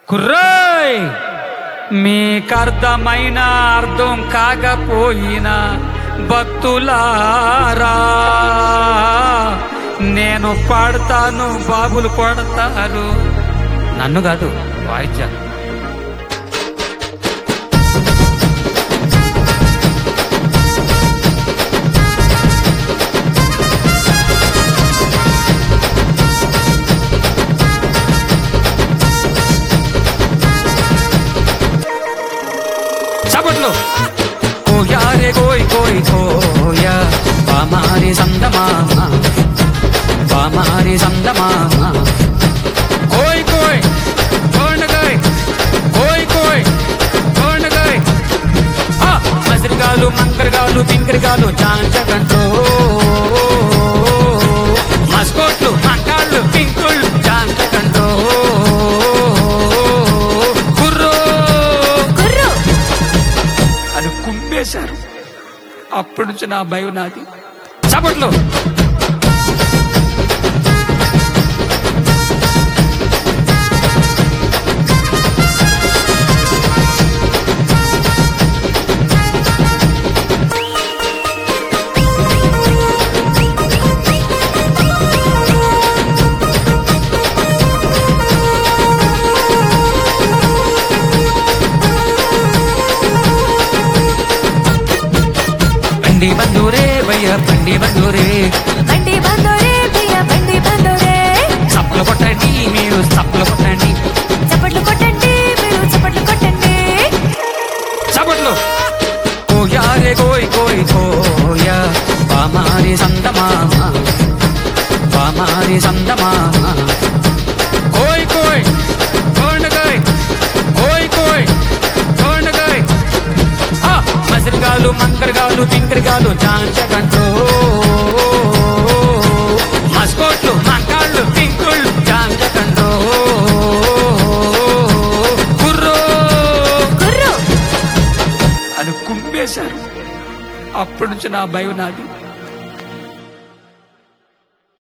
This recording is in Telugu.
కుర్రోయ్ మీకర్థమైన అర్థం కాకపోయినా భక్తులారా నేను పాడతాను బాబులు కొడతారు నన్ను కాదు వాయిద్యాలు చప్పట్లు కోయా రే కోయ్ కోయ్ కోయా బామారి సందమా బామారి సందమా కోయ్ కోయ్ కోండగాయ్ కోయ్ కోయ్ కోండగాయ్ ఆ మసిరిగాలు మంకరగాలు పింకరిగాలు చాంచకంటో మస్కోట్లు మంకాళ్ళు పింకుళ్ళు చాంచకంటో కుర్రో కుర్రు అది కుంపేశారు అప్పటి నుంచి నా భయం నాది చప్పట్లో బండి బందూరే భయ్య బండి బందూరే బండి బందోరే భయ్య బండి బందోరే చప్పలు కొట్టండి మీరు చప్పలు కొట్టండి చప్పట్లు కొట్టండి మీరు చప్పట్లు కొట్టండి చప్పట్లు కోయారే కోయ్ కోయ్ కోయా పామారి సందమా పామారి సందమా కోయ్ కోయ్ కోండగాయ్ కోయ్ కోయ్ కోండగాయ్ ఆ మసిరిగాలు మంకరగాలు పింకరిగాలు చాంచకంటో మస్కోట్లు మంకాళ్ళు పింకుళ్ళు చాంచకంటో కుర్రో కుర్రు అని కుంపేశారు అప్పటి నుంచి నా భయం నాది